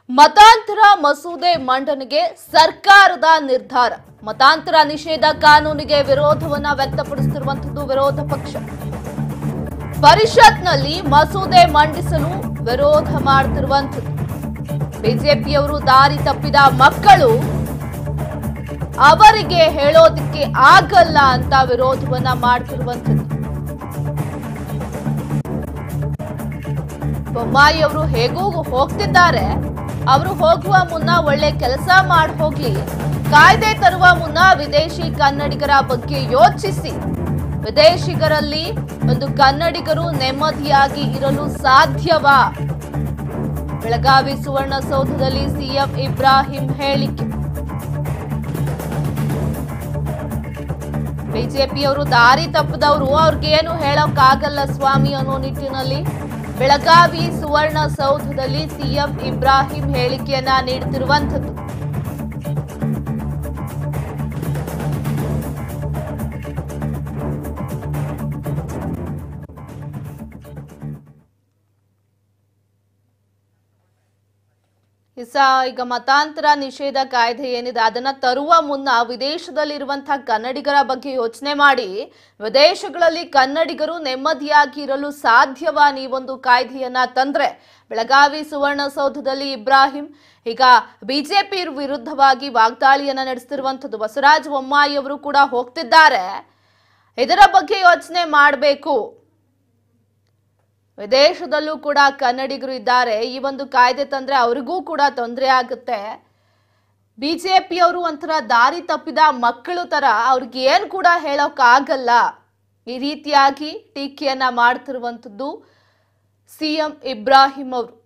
ಮತಾಂತರ ಮಸೂದೆ ಮಂಡನೆಗೆ ಸರ್ಕಾರದ ನಿರ್ಧಾರ ಮತಾಂತರ ನಿಷೇಧ ಕಾನೂನಿಗೆ ವಿರೋಧವನ್ನ ವ್ಯಕ್ತಪಡಿಸುತ್ತಿರುವಂತದ್ದು ವಿರೋಧ ಪಕ್ಷ ಪರಿಷತ್ನಲ್ಲಿ ಮಸೂದೆ ಮಂಡಿಸಲು ವಿರೋಧ ಮಾಡುತ್ತಿರುವಂಥದ್ದು ಬಿಜೆಪಿಯವರು ದಾರಿ ತಪ್ಪಿದ ಮಕ್ಕಳು ಅವರಿಗೆ ಹೇಳೋದಕ್ಕೆ ಆಗಲ್ಲ ಅಂತ ವಿರೋಧವನ್ನ ಮಾಡ್ತಿರುವಂಥದ್ದು ಬೊಮ್ಮಾಯಿ ಅವರು ಹೇಗೂ ಹೋಗ್ತಿದ್ದಾರೆ ಅವರು ಹೋಗುವ ಮುನ್ನ ಒಳ್ಳೆ ಕೆಲಸ ಮಾಡಿ ಹೋಗ್ಲಿ ಕಾಯ್ದೆ ತರುವ ಮುನ್ನ ವಿದೇಶಿ ಕನ್ನಡಿಗರ ಬಗ್ಗೆ ಯೋಚಿಸಿ ವಿದೇಶಿಗರಲ್ಲಿ ಒಂದು ಕನ್ನಡಿಗರು ನೆಮ್ಮದಿಯಾಗಿ ಇರಲು ಸಾಧ್ಯವಾ ಬೆಳಗಾವಿ ಸುವರ್ಣಸೌಧದಲ್ಲಿ ಸಿಎಂ ಇಬ್ರಾಹಿಂ ಹೇಳಿಕೆ ಬಿಜೆಪಿಯವರು ದಾರಿ ತಪ್ಪದವರು ಅವ್ರಿಗೇನು ಹೇಳೋಕ್ಕಾಗಲ್ಲ ಸ್ವಾಮಿ ಅನ್ನೋ ನಿಟ್ಟಿನಲ್ಲಿ ಬೆಳಗಾವಿ ಸುವರ್ಣಸೌಧದಲ್ಲಿ ಸಿಎಂ ಇಬ್ರಾಹಿಂ ಹೇಳಿಕೆಯನ್ನ ನೀಡುತ್ತಿರುವಂಥದ್ದು ಇಸ ಈಗ ಮತಾಂತರ ನಿಷೇಧ ಕಾಯ್ದೆ ಏನಿದೆ ಅದನ್ನ ತರುವ ಮುನ್ನ ವಿದೇಶದಲ್ಲಿರುವಂತಹ ಕನ್ನಡಿಗರ ಬಗ್ಗೆ ಯೋಚನೆ ಮಾಡಿ ವಿದೇಶಗಳಲ್ಲಿ ಕನ್ನಡಿಗರು ನೆಮ್ಮದಿಯಾಗಿ ಇರಲು ಸಾಧ್ಯವಾ ನೀವೊಂದು ಕಾಯ್ದೆಯನ್ನ ತಂದ್ರೆ ಬೆಳಗಾವಿ ಸುವರ್ಣಸೌಧದಲ್ಲಿ ಇಬ್ರಾಹಿಂ ಈಗ ಬಿಜೆಪಿ ವಿರುದ್ಧವಾಗಿ ವಾಗ್ದಾಳಿಯನ್ನ ನಡೆಸ್ತಿರುವಂಥದ್ದು ಬಸವರಾಜ ಬೊಮ್ಮಾಯಿ ಅವರು ಕೂಡ ಹೋಗ್ತಿದ್ದಾರೆ ಇದರ ಬಗ್ಗೆ ಯೋಚನೆ ಮಾಡಬೇಕು ವಿದೇಶದಲ್ಲೂ ಕೂಡ ಕನ್ನಡಿಗರು ಇದ್ದಾರೆ ಈ ಒಂದು ಕಾಯ್ದೆ ತಂದ್ರೆ ಅವ್ರಿಗೂ ಕೂಡ ತೊಂದರೆ ಆಗುತ್ತೆ ಬಿಜೆಪಿಯವರು ಒಂಥರ ದಾರಿ ತಪ್ಪಿದ ಮಕ್ಕಳು ತರ ಅವ್ರಿಗೆ ಏನ್ ಕೂಡ ಹೇಳೋಕ್ಕಾಗಲ್ಲ ಈ ರೀತಿಯಾಗಿ ಟೀಕೆಯನ್ನ ಮಾಡ್ತಿರುವಂಥದ್ದು ಸಿಎಂ ಇಬ್ರಾಹಿಂ ಅವರು